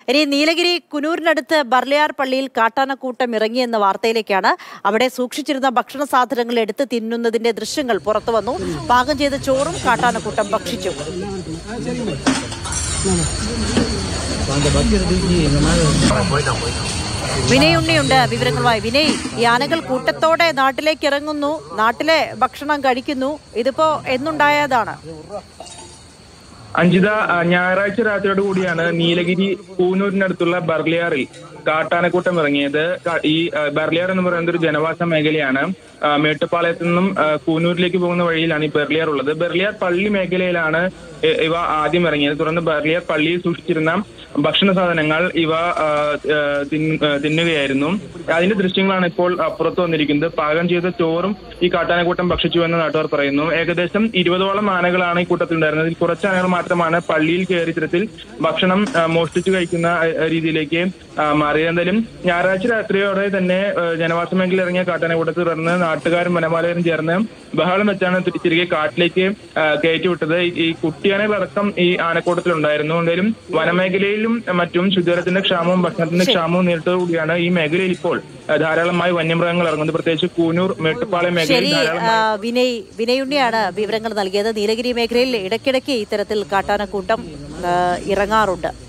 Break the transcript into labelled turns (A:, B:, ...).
A: ഇനി നീലഗിരി കുനൂരിനടുത്ത് ബർലിയാർ പള്ളിയിൽ കാട്ടാനക്കൂട്ടം ഇറങ്ങിയെന്ന വാർത്തയിലേക്കാണ് അവിടെ സൂക്ഷിച്ചിരുന്ന ഭക്ഷണ സാധനങ്ങൾ എടുത്ത് തിന്നുന്നതിന്റെ ദൃശ്യങ്ങൾ പുറത്തു വന്നു പാകം ചെയ്ത ചോറും കാട്ടാനക്കൂട്ടം ഭക്ഷിച്ചു വിനയ് ഉണ്ണിയുണ്ട് വിവരങ്ങളുമായി വിനയ് ഈ ആനകൾ കൂട്ടത്തോടെ നാട്ടിലേക്ക് ഇറങ്ങുന്നു നാട്ടിലെ ഭക്ഷണം കഴിക്കുന്നു ഇതിപ്പോ എന്നുണ്ടായതാണ്
B: അഞ്ജിത ആ, ഞായറാഴ്ച രാത്രിയോട് കൂടിയാണ് നീലഗിരി കൂനൂരിനടുത്തുള്ള ബർലിയാറിൽ കാട്ടാനക്കൂട്ടം ഇറങ്ങിയത് ക- ഈ ആ, ബർലിയാർ എന്ന് പറയുന്നത് ഒരു ജനവാസ മേഖലയാണ് ആ, മേട്ടുപ്പാളയത്തു നിന്നും ആ, കൂനൂരിലേക്ക് പോകുന്ന വഴിയിലാണ് ഈ ബർലിയാർ ഉള്ളത് ബർലിയാർ പള്ളി മേഖലയിലാണ് ഇ- ഇവ ആദ്യം ഇറങ്ങിയത് തുടർന്ന് ബർലിയാർ പള്ളിയിൽ സൂക്ഷിച്ചിരുന്ന ഭക്ഷണ സാധനങ്ങൾ ഇവ ആ, ആ, തിന്ന- ആ, തിന്നുകയായിരുന്നു അതിന്റെ ദൃശ്യങ്ങളാണ് ഇപ്പോൾ ആ, പുറത്തു വന്നിരിക്കുന്നത് പാകം ചെയ്ത ചോറും ഈ കാട്ടാനക്കൂട്ടം ഭക്ഷിച്ചു എന്ന് നാട്ടുകാർ പറയുന്നു ഏകദേശം ഇരുപതോളം ആനകളാണ് ഈ കൂട്ടത്തിലുണ്ടായിരുന്നത് ഇതിൽ കുറച്ച് ആനകൾ മാത്രമാണ് പള്ളിയിൽ കയറി ഇത്തരത്തിൽ ഭക്ഷണം ആ, മോഷ്ടിച്ചു കഴിക്കുന്ന ആ, രീതിയിലേക്ക് ആ, മാറിയത് എന്തായാലും ഞായറാഴ്ച രാത്രിയോടെ തന്നെ ആ, ജനവാസ മേഖലയിൽ ഇറങ്ങിയ കാട്ടാനക്കൂട്ടത്തിൽ തുടർന്ന് നാട്ടുകാരും വനപാലകരും ചേർന്ന് ബഹളം വെച്ചാണ് തി- തിരികെ കാട്ടിലേക്ക് ആ, കയറ്റിവിട്ടത് ഈ- ഈ കുട്ടിയാനകളടക്കം ഈ ആനക്കൂട്ടത്തിലുണ്ടായിരുന്നു എന്തായാലും വനമേഖലയിലും മറ്റും ശുദ്ധജലത്തിന്റെ ക്ഷാമവും ഭക്ഷണത്തിന്റെ ക്ഷാമവും നേരിട്ടതോടുകൂടിയാണ് ഈ മേഖലയിൽ ഇപ്പോൾ ആ, ധാരാളമായി വന്യമൃഗങ്ങൾ ഇറങ്ങുന്നത് പ്രത്യേകിച്ച് കൂനൂർ മേട്ടുപ്പാളയം മേഖലയിൽ
A: ശരി
B: ധാരാളം
A: ആ, വിനയ് വിനയ് ഉണ്ണിയാണ് വിവരങ്ങൾ നൽകിയത് നീലഗിരി മേഖലയിൽ ഇടയ്ക്കിടയ്ക്ക് ഇത്തരത്തിൽ കാട്ടാനക്കൂട്ടം ആ, ഇറങ്ങാറുണ്ട്